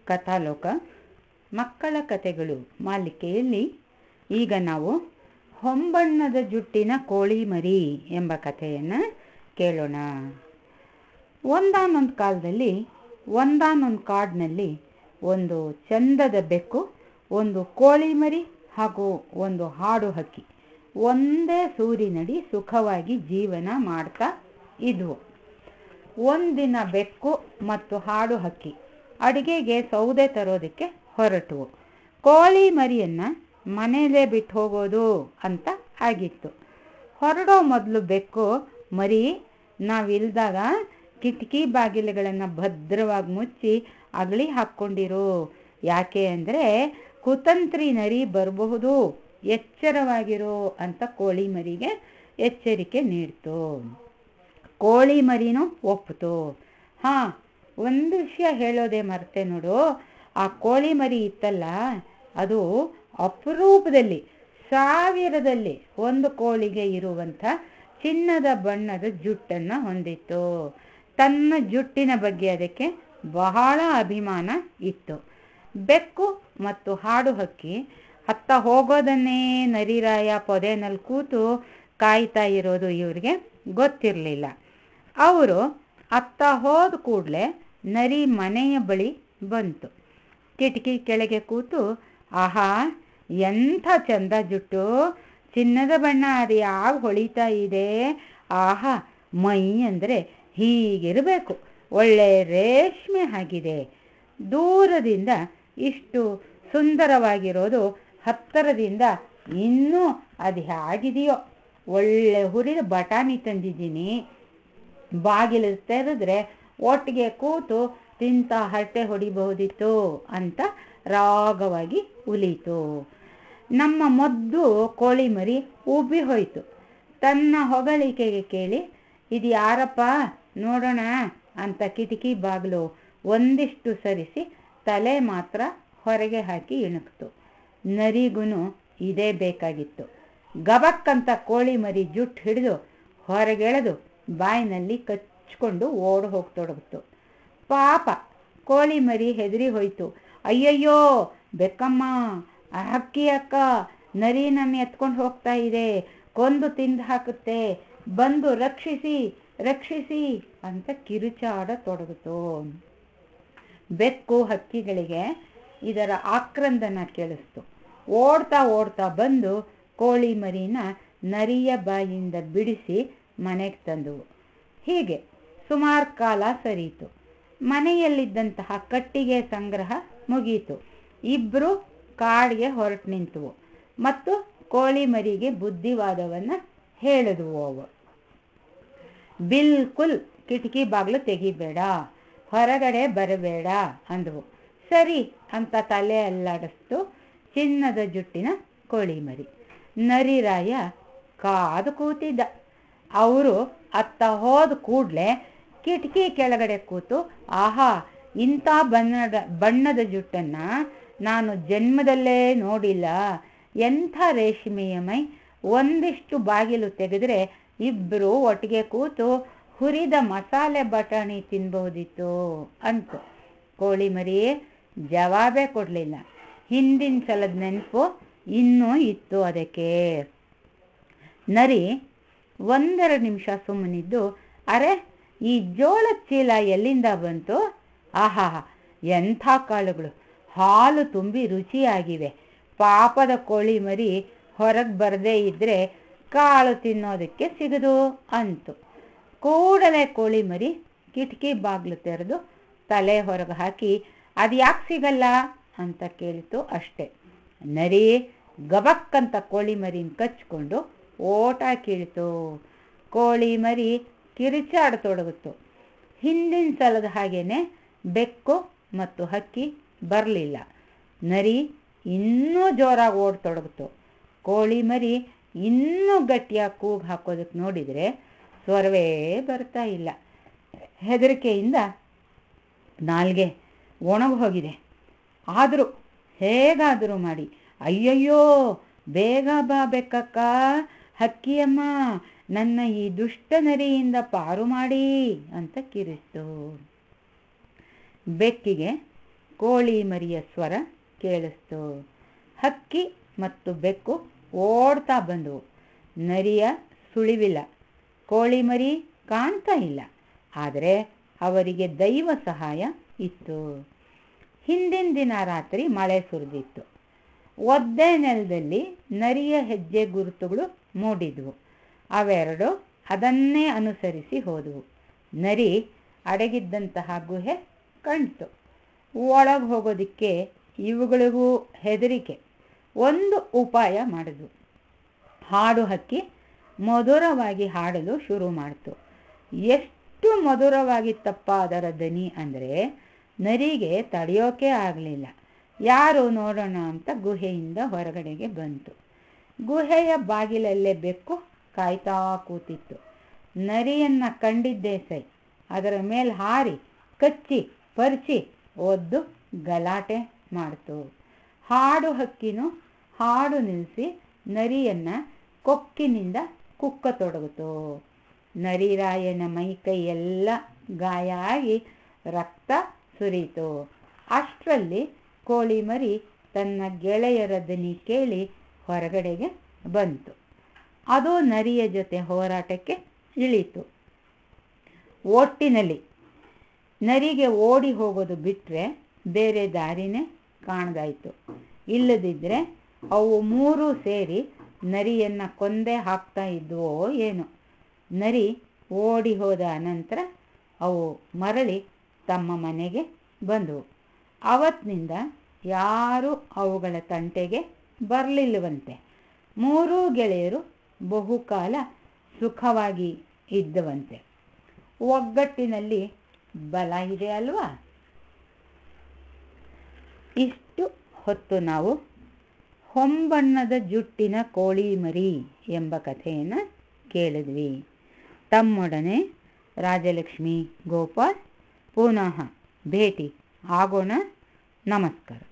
ಕಥಾಲೋಕ ಮಕ್ಕಳ ಕಥೆಗಳು ಮಾಲಿಕೆಯಲ್ಲಿ ಈಗ ನಾವು ಹೊಂಬಣ್ಣದ ಜುಟ್ಟಿನ ಕೋಳಿ ಮರಿ ಎಂಬ ಕಥೆಯನ್ನು ಕೇಳೋಣ ಒಂದಾನೊಂದು ಕಾಲದಲ್ಲಿ ಒಂದಾನೊಂದು ಕಾಡಿನಲ್ಲಿ ಒಂದು ಚಂದದ ಬೆಕ್ಕು ಒಂದು ಕೋಳಿ ಮರಿ ಹಾಗೂ ಒಂದು ಹಾಡು ಹಕ್ಕಿ ಒಂದೇ ಸೂರಿನಡಿ ಸುಖವಾಗಿ ಜೀವನ ಮಾಡ್ತಾ ಇದ್ವು ಒಂದಿನ ಬೆಕ್ಕು ಮತ್ತು ಹಾಡು ಹಕ್ಕಿ ಅಡಿಗೆಗೆ ಸೌದೆ ತರೋದಕ್ಕೆ ಹೊರಟವು ಕೋಳಿ ಮರಿಯನ್ನ ಮನೆಯಲ್ಲೇ ಬಿಟ್ಟು ಹೋಗೋದು ಅಂತ ಆಗಿತ್ತು ಹೊರಡೋ ಮೊದಲು ಬೆಕ್ಕು ಮರಿ ನಾವಿಲ್ದಾಗ ಕಿಟಕಿ ಬಾಗಿಲುಗಳನ್ನು ಭದ್ರವಾಗಿ ಮುಚ್ಚಿ ಅಗಳಿ ಹಾಕ್ಕೊಂಡಿರು ಯಾಕೆ ಅಂದರೆ ಕುತಂತ್ರಿ ನರಿ ಬರಬಹುದು ಎಚ್ಚರವಾಗಿರೋ ಅಂತ ಕೋಳಿ ಮರಿಗೆ ಎಚ್ಚರಿಕೆ ನೀಡ್ತು ಕೋಳಿ ಮರಿನೂ ಒಪ್ಪಿತು ಹಾಂ ಒಂದು ವಿಷಯ ಹೇಳೋದೇ ಮರ್ತೆ ನೋಡು ಆ ಕೋಳಿ ಮರಿ ಇತ್ತಲ್ಲ ಅದು ಅಪರೂಪದಲ್ಲಿ ಸಾವಿರದಲ್ಲಿ ಒಂದು ಕೋಳಿಗೆ ಇರುವಂಥ ಚಿನ್ನದ ಬಣ್ಣದ ಜುಟ್ಟನ್ನು ಹೊಂದಿತ್ತು ತನ್ನ ಜುಟ್ಟಿನ ಬಗ್ಗೆ ಅದಕ್ಕೆ ಬಹಳ ಅಭಿಮಾನ ಇತ್ತು ಬೆಕ್ಕು ಮತ್ತು ಹಾಡು ಹಕ್ಕಿ ಅತ್ತ ಹೋಗೋದನ್ನೇ ನರಿರಾಯ ಪೊದೆನಲ್ಲಿ ಕೂತು ಕಾಯ್ತಾ ಇರೋದು ಇವ್ರಿಗೆ ಗೊತ್ತಿರಲಿಲ್ಲ ಅವರು ಅತ್ತ ಹೋದ ಕೂಡಲೇ ನರಿ ಮನೆಯ ಬಳಿ ಬಂತು ಕಿಟಕಿ ಕೆಳಗೆ ಕೂತು ಆಹಾ ಎಂಥ ಚಂದ ಜುಟ್ಟು ಚಿನ್ನದ ಬಣ್ಣ ಅದು ಯಾವ ಹೊಳಿತಾ ಇದೆ ಆಹಾ ಮೈ ಅಂದರೆ ಹೀಗಿರಬೇಕು ಒಳ್ಳೆ ರೇಷ್ಮೆ ಆಗಿದೆ ದೂರದಿಂದ ಇಷ್ಟು ಸುಂದರವಾಗಿರೋದು ಹತ್ತರದಿಂದ ಇನ್ನೂ ಅದು ಹೇಗಿದೆಯೋ ಒಳ್ಳೆ ಹುರಿದ ಬಟಾಣಿ ತಂದಿದ್ದೀನಿ ಬಾಗಿಲು ತೆರೆದ್ರೆ ಒಟ್ಟಿಗೆ ಕೂತು ತಿಂತ ಹರಟೆ ಹೊಡಿಬಹುದಿತ್ತು ಅಂತ ರಾಗವಾಗಿ ಉಲೀತು ನಮ್ಮ ಮೊದ್ದು ಕೋಳಿ ಮರಿ ಉಬ್ಬಿ ಹೋಯಿತು ತನ್ನ ಹೊಗಳಿಕೆಗೆ ಕೇಳಿ ಇದು ಯಾರಪ್ಪ ನೋಡೋಣ ಅಂತ ಕಿಟಕಿ ಬಾಗಿಲು ಒಂದಿಷ್ಟು ಸರಿಸಿ ತಲೆ ಮಾತ್ರ ಹೊರಗೆ ಹಾಕಿ ಇಣುಕ್ತು ನರಿಗೂ ಇದೇ ಬೇಕಾಗಿತ್ತು ಗಬಕ್ಕಂತ ಕೋಳಿ ಮರಿ ಜುಟ್ಟು ಹಿಡಿದು ಹೊರಗೆಳೆದು ಬಾಯಿನಲ್ಲಿ ಕಚ್ಕೊಂಡು ಓಡಿ ಹೋಗ್ತೊಡಗಿತು ಪಾಪ ಕೋಳಿ ಮರಿ ಹೆದರಿ ಹೋಯ್ತು ಅಯ್ಯಯ್ಯೋ ಬೆಕ್ಕಮ್ಮ ಹಕ್ಕಿ ಅಕ್ಕ ನರಿ ನನ್ನ ಎತ್ಕೊಂಡು ಹೋಗ್ತಾ ಇದೆ ಕೊಂದು ತಿಂದು ಹಾಕುತ್ತೆ ಬಂದು ರಕ್ಷಿಸಿ ರಕ್ಷಿಸಿ ಅಂತ ಕಿರುಚಾಡತೊಡಗಿತು ಬೆಕ್ಕು ಹಕ್ಕಿಗಳಿಗೆ ಇದರ ಆಕ್ರಂದನ ಕೇಳಿಸ್ತು ಓಡ್ತಾ ಓಡ್ತಾ ಬಂದು ಕೋಳಿ ಮರಿನ ನರಿಯ ಬಾಯಿಂದ ಬಿಡಿಸಿ ಮನೆಗೆ ತಂದವು ಹೀಗೆ ಸುಮಾರು ಕಾಲ ಸರಿಯಿತು ಮನೆಯಲ್ಲಿದ್ದಂತಹ ಕಟ್ಟಿಗೆ ಸಂಗ್ರಹ ಮುಗೀತು ಇಬ್ಬರು ಕಾಡಿಗೆ ಹೊರಟು ನಿಂತವು ಮತ್ತು ಕೋಳಿ ಮರಿಗೆ ಬುದ್ಧಿವಾದವನ್ನು ಹೇಳಿದವು ಅವು ಬಿಲ್ಕುಲ್ ಕಿಟಕಿ ಬಾಗಿಲು ತೆಗಿಬೇಡ ಹೊರಗಡೆ ಬರಬೇಡ ಅಂದವು ಸರಿ ಅಂತ ತಲೆ ಅಲ್ಲಾಡಿಸ್ತು ಚಿನ್ನದ ಜುಟ್ಟಿನ ಕೋಳಿ ಮರಿ ನರಿರಾಯ ಕಾದು ಕೂತಿದ್ದ ಅವರು ಅತ್ತ ಹೋದ ಕೂಡಲೇ ಕಿಟಕಿ ಕೆಳಗಡೆ ಕೂತು ಆಹಾ ಇಂಥ ಬಣ್ಣದ ಬಣ್ಣದ ಜುಟ್ಟನ್ನು ನಾನು ಜನ್ಮದಲ್ಲೇ ನೋಡಿಲ್ಲ ಎಂಥ ರೇಷ್ಮೆಯ ಮೈ ಒಂದಿಷ್ಟು ಬಾಗಿಲು ತೆಗೆದ್ರೆ ಇಬ್ಬರು ಒಟ್ಟಿಗೆ ಕೂತು ಹುರಿದ ಮಸಾಲೆ ಬಟಾಣಿ ತಿನ್ಬಹುದಿತ್ತು ಅಂತು ಕೋಳಿ ಮರಿ ಜವಾಬೇ ಕೊಡಲಿಲ್ಲ ಹಿಂದಿನ ಸಲದ ನೆನಪು ಇನ್ನೂ ಇತ್ತು ಅದಕ್ಕೆ ನರಿ ಒಂದೆರಡು ನಿಮಿಷ ಸುಮ್ಮನಿದ್ದು ಅರೆ ಈ ಜೋಳದ ಚೀಲ ಎಲ್ಲಿಂದ ಬಂತು ಆಹಾ ಎಂಥ ಕಾಳುಗಳು ಹಾಲು ತುಂಬಿ ರುಚಿಯಾಗಿವೆ ಪಾಪದ ಕೋಳಿ ಮರಿ ಹೊರಗೆ ಬರದೇ ಇದ್ದರೆ ಕಾಳು ತಿನ್ನೋದಕ್ಕೆ ಸಿಗದು ಅಂತು ಕೂಡಲೇ ಕೋಳಿ ಮರಿ ಕಿಟಕಿ ಬಾಗಿಲು ತೆರೆದು ತಲೆ ಹೊರಗೆ ಹಾಕಿ ಅದು ಯಾಕೆ ಸಿಗಲ್ಲ ಅಂತ ಕೇಳಿತು ಅಷ್ಟೆ ನರಿ ಗಬಕ್ಕಂತ ಕೋಳಿ ಮರಿನ ಕಚ್ಕೊಂಡು ಓಟ ಕೀಳ್ತು ಕೋಳಿ ಮರಿ ಕಿರಿಚಾಡತೊಡಗಿತು ಹಿಂದಿನ ಸಲದ ಹಾಗೇನೆ ಬೆಕ್ಕು ಮತ್ತು ಹಕ್ಕಿ ಬರಲಿಲ್ಲ ನರಿ ಇನ್ನೂ ಜೋರಾಗಿ ಓಡತೊಡಗಿತು ಕೋಳಿ ಮರಿ ಇನ್ನೂ ಗಟ್ಟಿಯಾಗಿ ಕೂಗು ಹಾಕೋದಕ್ಕೆ ನೋಡಿದರೆ ಸ್ವರವೇ ಬರ್ತಾ ಇಲ್ಲ ಹೆದರಿಕೆಯಿಂದ ನಾಲ್ಗೆ ಒಣಗಿ ಹೋಗಿದೆ ಆದರೂ ಹೇಗಾದರೂ ಮಾಡಿ ಅಯ್ಯಯ್ಯೋ ಬೇಗ ಬಾ ಬೆಕ್ಕಕ್ಕ ಹಕ್ಕಿಯಮ್ಮ ನನ್ನ ಈ ದುಷ್ಟ ನರಿಯಿಂದ ಪಾರು ಮಾಡಿ ಅಂತ ಕಿರಿಸ್ತು ಬೆಕ್ಕಿಗೆ ಕೋಳಿ ಮರಿಯ ಸ್ವರ ಕೇಳಿಸ್ತು ಹಕ್ಕಿ ಮತ್ತು ಬೆಕ್ಕು ಓಡ್ತಾ ಬಂದವು ನರಿಯ ಸುಳಿವಿಲ್ಲ ಕೋಳಿ ಮರಿ ಕಾಣ್ತಾ ಇಲ್ಲ ಆದರೆ ಅವರಿಗೆ ದೈವ ಸಹಾಯ ಇತ್ತು ಹಿಂದಿನ ದಿನ ರಾತ್ರಿ ಮಳೆ ಸುರಿದಿತ್ತು ಒದ್ದೆ ನೆಲದಲ್ಲಿ ನರಿಯ ಹೆಜ್ಜೆ ಗುರುತುಗಳು ಮೂಡಿದ್ವು ಅವೆರಡು ಅದನ್ನೇ ಅನುಸರಿಸಿ ಹೋದವು ನರಿ ಅಡಗಿದ್ದಂತಹ ಗುಹೆ ಕಣ್ತು ಒಳಗೆ ಹೋಗೋದಕ್ಕೆ ಇವುಗಳಿಗೂ ಹೆದರಿಕೆ ಒಂದು ಉಪಾಯ ಮಾಡಿದ್ವು ಹಾಡು ಹಕ್ಕಿ ಮಧುರವಾಗಿ ಹಾಡಲು ಶುರು ಮಾಡ್ತು ಎಷ್ಟು ಮಧುರವಾಗಿತ್ತಪ್ಪ ಅದರ ದನಿ ಅಂದರೆ ನರಿಗೆ ತಡೆಯೋಕೆ ಆಗಲಿಲ್ಲ ಯಾರು ನೋಡೋಣ ಅಂತ ಗುಹೆಯಿಂದ ಹೊರಗಡೆಗೆ ಬಂತು ಗುಹೆಯ ಬಾಗಿಲಲ್ಲೇ ಬೆಕ್ಕು ಕಾಯ್ತಾ ಕೂತಿತ್ತು ನರಿಯನ್ನ ಕಂಡಿದ್ದೇ ಸೈ ಅದರ ಮೇಲೆ ಹಾರಿ ಕಚ್ಚಿ ಪರಿಚಿ ಒದ್ದು ಗಲಾಟೆ ಮಾಡ್ತು ಹಾಡು ಹಕ್ಕಿನೂ ಹಾಡು ನಿಲ್ಲಿಸಿ ನರಿಯನ್ನ ಕೊಕ್ಕಿನಿಂದ ಕುಕ್ಕತೊಡಗಿತು ನರಿರಾಯನ ಮೈಕೈ ಎಲ್ಲ ಗಾಯ ಆಗಿ ರಕ್ತ ಸುರಿಯಿತು ಅಷ್ಟರಲ್ಲಿ ಕೋಳಿ ಮರಿ ತನ್ನ ಗೆಳೆಯರ ದನಿ ಕೇಳಿ ಹೊರಗಡೆಗೆ ಬಂತು ಅದು ನರಿಯ ಜೊತೆ ಹೋರಾಟಕ್ಕೆ ಇಳೀತು ಒಟ್ಟಿನಲ್ಲಿ ನರಿಗೆ ಓಡಿ ಹೋಗೋದು ಬಿಟ್ಟರೆ ಬೇರೆ ದಾರಿನೇ ಕಾಣ್ದಾಯ್ತು ಇಲ್ಲದಿದ್ದರೆ ಅವು ಮೂರೂ ಸೇರಿ ನರಿಯನ್ನು ಕೊಂದೇ ಹಾಕ್ತಾ ಇದ್ವೋ ಏನೋ ನರಿ ಓಡಿ ಹೋದ ಅನಂತರ ಅವು ಮರಳಿ ತಮ್ಮ ಮನೆಗೆ ಬಂದವು ಅವತ್ತಿನಿಂದ ಯಾರೂ ಅವುಗಳ ತಂಟೆಗೆ ಬರಲಿಲ್ಲವಂತೆ ಮೂರೂ ಗೆಳೆಯರು ಬಹುಕಾಲ ಸುಖವಾಗಿ ಇದ್ದವಂತೆ ಒಗ್ಗಟ್ಟಿನಲ್ಲಿ ಬಲ ಇದೆ ಅಲ್ವಾ ಇಷ್ಟು ಹೊತ್ತು ನಾವು ಹೊಂಬಣ್ಣದ ಜುಟ್ಟಿನ ಕೋಳಿ ಮರಿ ಎಂಬ ಕಥೆಯನ್ನು ಕೇಳಿದ್ವಿ ತಮ್ಮೊಡನೆ ರಾಜಲಕ್ಷ್ಮಿ ಗೋಪಾಲ್ ಪುನಃ ಭೇಟಿ ಆಗೋಣ ನಮಸ್ಕಾರ